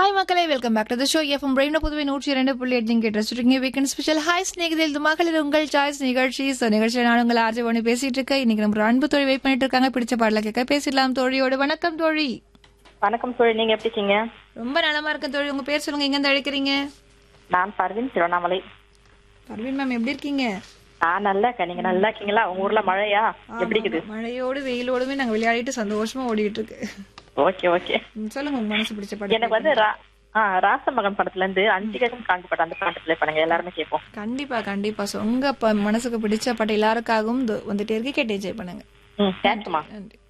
hi மக்களே welcome back to the show FM பிரெயின் புதுவை நூற்றி இரண்டு புள்ளி எட்டு நீங்கள் கேட்டு வீக்கெண்ட் ஸ்பெஷல் ஹாய் ஸ்நேகிதில் இது மகளிர் உங்கள் சாய்ஸ் நிகழ்ச்சி ஸோ நிகழ்ச்சியில் நான் உங்களை ஆர்ஜி பண்ணி பேசிட்டு இருக்கேன் இன்னைக்கு நம்ம ஒரு அன்பு தோழி வெயிட் பண்ணிட்டு இருக்காங்க பிடிச்ச பாடல கேட்க பேசிடலாம் தோழியோட வணக்கம் தோழி வணக்கம் தோழி நீங்க எப்படி இருக்கீங்க ரொம்ப நலமா இருக்கேன் தோழி உங்க பேர் சொல்லுங்க எங்க இருந்து அழைக்கிறீங்க நான் பர்வீன் திருவண்ணாமலை பர்வீன் மேம் எப்படி இருக்கீங்க நான் நல்லா இருக்கேன் நீங்க நல்லா இருக்கீங்களா உங்க ஊர்ல மழையா எப்படி இருக்குது மழையோடு வெயிலோடுமே நாங்க விளையாடிட்டு சந்தோஷமா ஓடிட்டு இருக்கு ஓகே ஓகே ம், சொல்லுங்க உங்க மனசு பிடிச்ச பாடல் எனக்கு வந்து ரா- ஆ, ராசமகன் படத்துல இருந்து அஞ்சிகன் காண்பிப்பட்ட அந்த பாட்டு ப்ளே பண்ணுங்க எல்லாருமே கேட்போம் கண்டிப்பா கண்டிப்பா ஸோ உங்க ப- மனசுக்கு பிடிச்ச பாட்டு எல்லாருக்காகவும் இதோ வந்துட்டே இருக்கு கேட்டு என்ஜாய் பண்ணுங்க ம் தேங்க்ஸ்மா நன்றி